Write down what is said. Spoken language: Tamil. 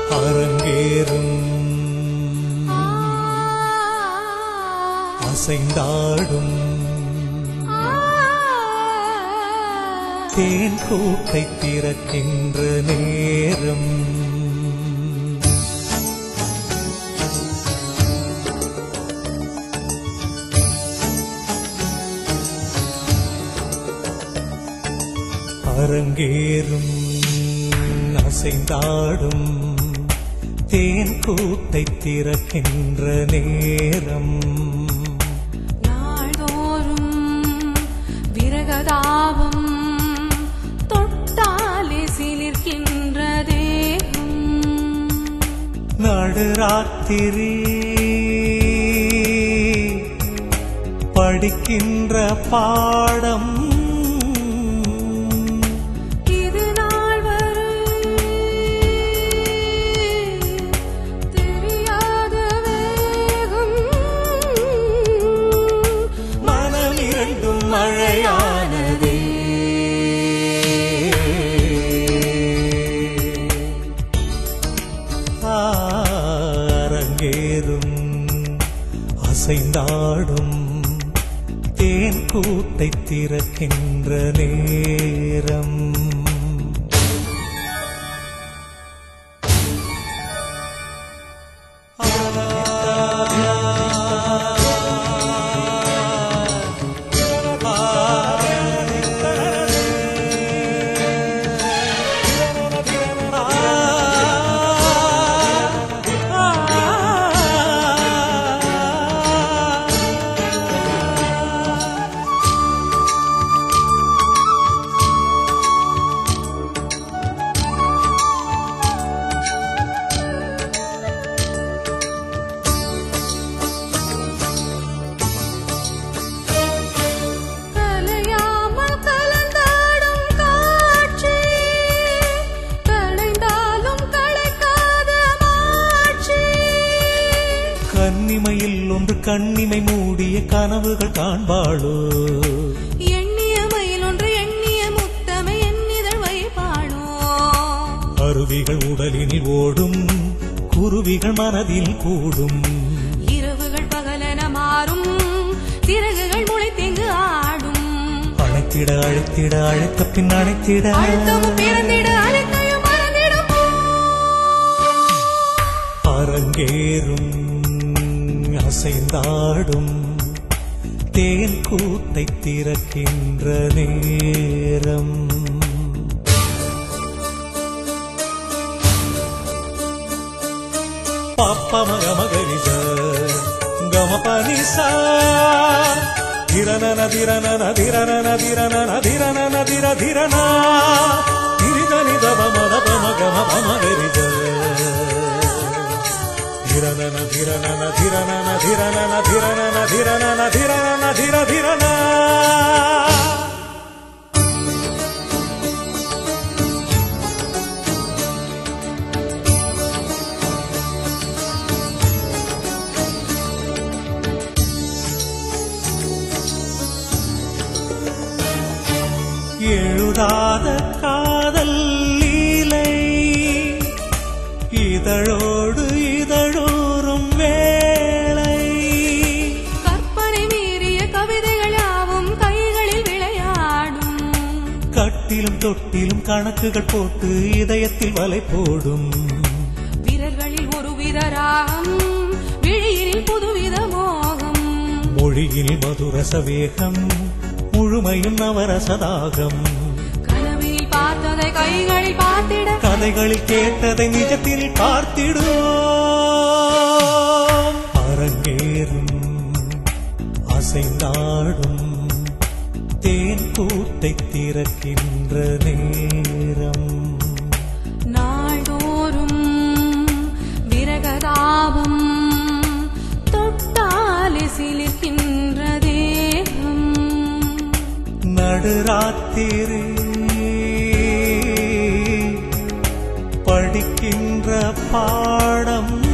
அரங்கேறும் அசைந்தாடும் தேன் கூட்டை திறக்கின்ற நேரம் அரங்கேறும் அசைந்தாடும் தேன் கூட்டை திறக்கின்ற நேரம் நாள்தோறும் விரகதாபம் தொட்டாலே சிலிர்க்கின்ற தேகம் நடுராத்திரி படிக்கின்ற பாடம் இது நாள் வரை தெரியாத வேகம் மனம் இரண்டும் மழையானதே அரங்கேறும் அசைந்தாடும் தேன் கூட்டை திறக்கின்ற நேரம் கலையாமல் கலந்தாடும் காட்சி கலைந்தாலும் கலைக்காத மாட்சி கன்னிமையில் ஒன்று கண்ணிமை மூடிய கனவுகள் காண்பாளோ எண்ணிய மயில் ஒன்று எண்ணிய முத்தமை எண்ணிதழ் வைப்பாளோ அருவிகள் உடலினில் ஓடும் குருவிகள் மனதில் கூடும் இரவுகள் பகலென மாறும் சிறகுகள் முளைத்தெங்கு ஆடும் அழைத்திட அழைத்திட அழைத்த பின் அழைத்திட அழுத்தமும் பிறந்திட அனைத்தையும் மறந்திடும் அரங்கேறும் அசைந்தாடும் தேன் கூட்டை திறக்கின்ற நேரம் பாப்ப மக மகரிச கம பனிசா திரனன திரனன திரனன திரனன திரனன திர திரனா திரிதனி தப மத பம கம பமகரிச ಧಿರನನ ಧಿರನನ ಧಿರನನ ಧಿರನನ ಧಿರನನ ಧಿರನನ ಧಿರನನ ಧಿರ ಧಿರನ எழுதாத காதல் லீலை இதழோடு இதழோறும் வேளை கற்பனை மீறிய கவிதைகள் யாவும் கைகளில் விளையாடும் கட்டிலும் தொட்டிலும் கணக்குகள் போட்டு இதயத்தில் வலை போடும் விரல்களில் ஒரு விதராகம் விழியில் புதுவித மோகம் மொழியில் மதுரச வேகம் முழுமையும் நவரசதாகம் கனவில் பார்த்ததை கைகளில் பார்த்திட கதைகளில் கேட்டதை நிஜத்தில் பார்த்திடுவோம் அரங்கேறும் அசைந்தாடும் தேன் கூட்டை திறக்கின்ற நேரம் நாள்தோறும் விரகதாபம் தொட்டாலே சிலிர்க்கின்ற தேகம் நடுராத்திரி படிக்கின்ற பாடம்